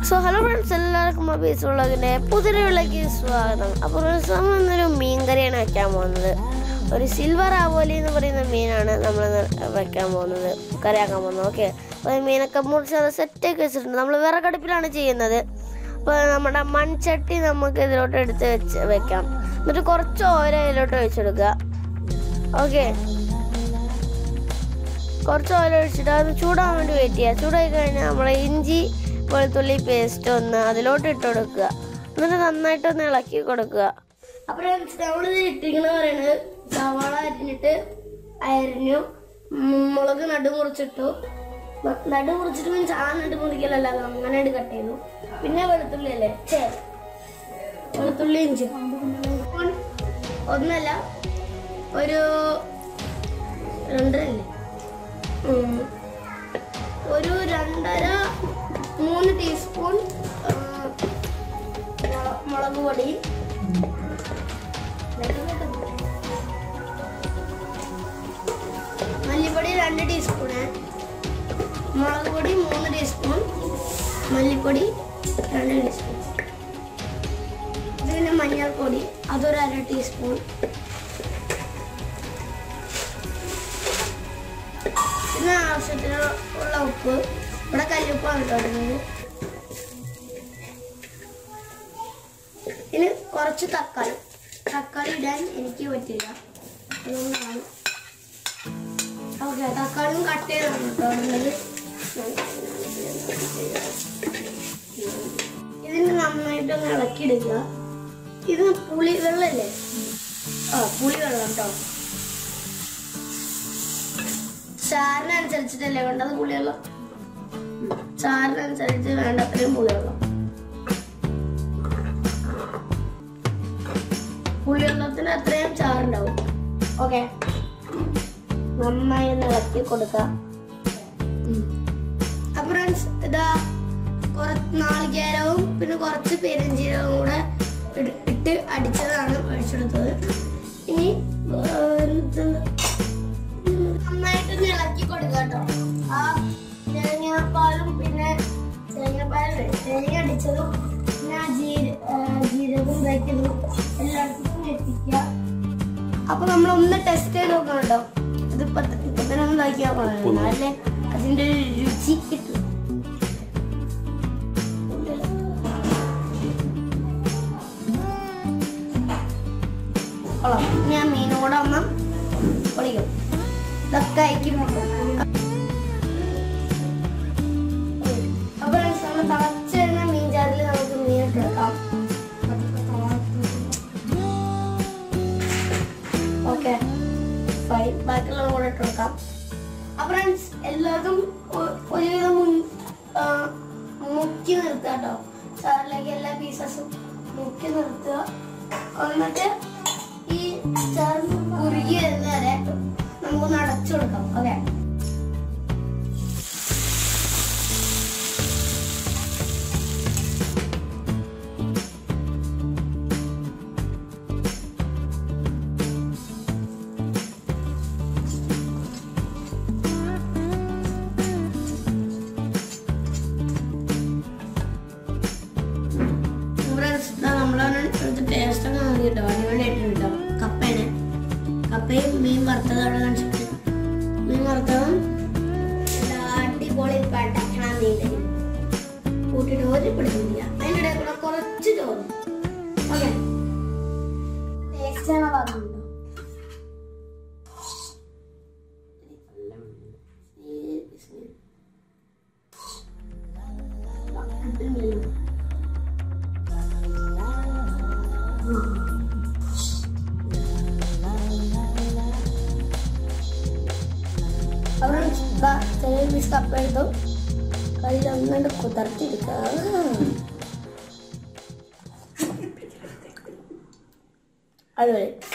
So hello friends എല്ലാവർക്കും മബീസ് വ്ളോഗിൻ്റെ പുതിയൊരു വിളക്ക് സ്വാഗതം അപ്പോൾ നമ്മൾ ഇന്നൊരു മീൻ കറിയാണ് വെക്കാൻ പോകുന്നത് ഒരു സിൽവർ ആവോലി എന്ന് പറയുന്ന മീനാണ് നമ്മൾ വെക്കാൻ പോകുന്നത് കറിയാക്കാൻ പോകുന്നത് ഓക്കെ അപ്പോൾ മീനൊക്കെ മുറിച്ച് അത് സെറ്റാക്കി വെച്ചിട്ടുണ്ട് നമ്മൾ വിറകടുപ്പിലാണ് ചെയ്യുന്നത് അപ്പോൾ നമ്മുടെ മൺചട്ടി നമുക്ക് ഇതിലോട്ട് എടുത്ത് വെച്ച് വെക്കാം എന്നിട്ട് കുറച്ച് ഓരോ ഇതിലോട്ട് വെച്ചെടുക്കുക ഓക്കെ കുറച്ച് ഓയിൽ ഒഴിച്ചിട്ട് അത് ചൂടാൻ വേണ്ടി വെയിറ്റ് ചെയ്യുക ചൂടായി കഴിഞ്ഞാൽ നമ്മളെ ഇഞ്ചി വെളുത്തുള്ളി പേസ്റ്റ് ഒന്ന് അതിലോട്ട് ഇട്ട് കൊടുക്കുക എന്നിട്ട് നന്നായിട്ട് ഒന്ന് ഇളക്കി കൊടുക്കുക അപ്പോൾ നമ്മളിത് ഇട്ടിരിക്കണ പറയുന്നത് സവാള അരിഞ്ഞിട്ട് അരിഞ്ഞു ഉം, മുളക് നടു മുറിച്ചിട്ടു മ- നടു മുറിച്ചിട്ട് മീൻസ് ആ നടു മുറിക്കലല്ല അത് അങ്ങനെ കട്ട് ചെയ്തു പിന്നെ വെളുത്തുള്ളി അല്ലേ ചേ വെളുത്തുള്ളി ഇഞ്ചി ഒന്നല്ല ഒരു രണ്ടരല്ലേ ഉം. ഒരു രണ്ടര മൂന്ന് ടീസ്പൂൺ ആ, മുള- മുളക് പൊടി മല്ലിപ്പൊടി രണ്ട് ടീസ്പൂണ് മുളക് പൊടി മൂന്ന് ടീസ്പൂൺ മല്ലിപ്പൊടി രണ്ട് ടീസ്പൂൺ ഇത് പിന്നെ മഞ്ഞൾപ്പൊടി അതൊരു അര ടീസ്പൂൺ പിന്നെ ആവശ്യത്തിന് ഉള്ള ഉപ്പ് ഇവിടെ കല്ലുപ്പാണ് കേട്ടോ ഇടുന്നത് ഇനി കുറച്ച് തക്കാളി തക്കാളി ഇടാൻ എനിക്ക് പറ്റില്ല അതുകൊണ്ടാണ് ഓക്കെ തക്കാളിയും കട്ട് ചെയ്താണ് കേട്ടോ ഇടുന്നത് ഇതിന് നന്നായിട്ടൊന്ന് ഇളക്കിയിടുക ഇത് പുളി വെള്ളല്ലേ ആ പുളി വെള്ളം കേട്ടോ ചാറിനനുസരിച്ചിട്ടല്ലേ വേണ്ടത് പുളിവെള്ളം ചാറിനനുസരിച്ച് വേണ്ട അത്രയും പുളിവെള്ളം പുളിവെള്ളത്തിന് അത്രയും ചാറുണ്ടാവും ഓക്കെ നന്നായി ഒന്ന് ഇളക്കി കൊടുക്കാം അപ്പൊ ഫ്രണ്ട്സ് ഇതാ കുറച്ച് നാളികേരവും പിന്നെ കുറച്ച് പെരുംജീരകവും കൂടെ ഇട്- ഇട്ട് അടിച്ചതാണ് ഒഴിച്ചെടുത്തത് ഇനി ഇത് നന്നായിട്ട് ഇളക്കി കൊടുക്കുക കേട്ടോ ആ തേങ്ങാപ്പാലും പിന്നെ തേങ്ങാപ്പാലും തേങ്ങ അടിച്ചതും പിന്നെ ആ ജീര ആ, ജീരകവും ഇതാക്കിയതും എല്ലായിടത്തും എത്തിക്കുക അപ്പൊ നമ്മൾ ഒന്ന് ടെസ്റ്റ് ചെയ്ത് നോക്കണം കേട്ടോ ഇതിപ്പോ ഇപ്പൊ തന്നെ ഒന്ന് ഇതാക്കി നോക്കണം എന്നാലേ അതിന്റെ ഒരു രുചി കിട്ടും കൊള്ളാം ഞാൻ മീനോടെ ഒന്ന് പൊളിക്കും ഇതൊക്കെ അയക്കും അപ്പൊ നമ്മൾ തിളച്ച് വരുന്ന മീൻ ചാറിൽ നമുക്ക് മീൻ ഇട്ട് വെക്കാം ഓക്കെ ഫൈൻ ബാക്കിയുള്ള കൂടെ ഇട്ട് വെക്കാം അപ്പൊ ഫ്രണ്ട്സ് എല്ലാവർക്കും ഒ- ഒരുവിധം മുൻ- ആ, മുക്കി നിർത്തുക കേട്ടോ ചാറിലേക്ക് എല്ലാ പീസസും മുക്കി നിർത്തുക എന്നിട്ട് ഈ ചാറ് കുറുകി വരുന്നവരെ നമുക്കൊന്ന് അടച്ചു കൊടുക്കാം ഓക്കെ നമ്മളാണ് ടേസ്റ്റ് ഒക്കെ നോക്കി കേട്ടോ അടിപൊളിയായിട്ടുണ്ട് കേട്ടോ കപ്പയാണ് കപ്പയും മീൻ വറുത്തത് അവിടെ കാണിച്ചിട്ട് മീൻ വറുത്തതും എന്താ അടിപൊളി പടക്കണ മീൻ കറി കൂട്ടിയിട്ട് ഒരു പിടിക്കുന്നില്ല അതിൻ്റെ ഇടയിൽ കൂടെ കുറച്ച് ചോറ് ഓക്കെ ടേസ്റ്റാണ് പറഞ്ഞിട്ടുണ്ടോ കിട്ടുന്നില്ല അവിടെ ചെറിയ പീസ് കപ്പ എടുത്തു കയ്യിൽ ഒന്നുകൊണ്ട് കുതിർത്തിരിക്കുക അടിപൊളി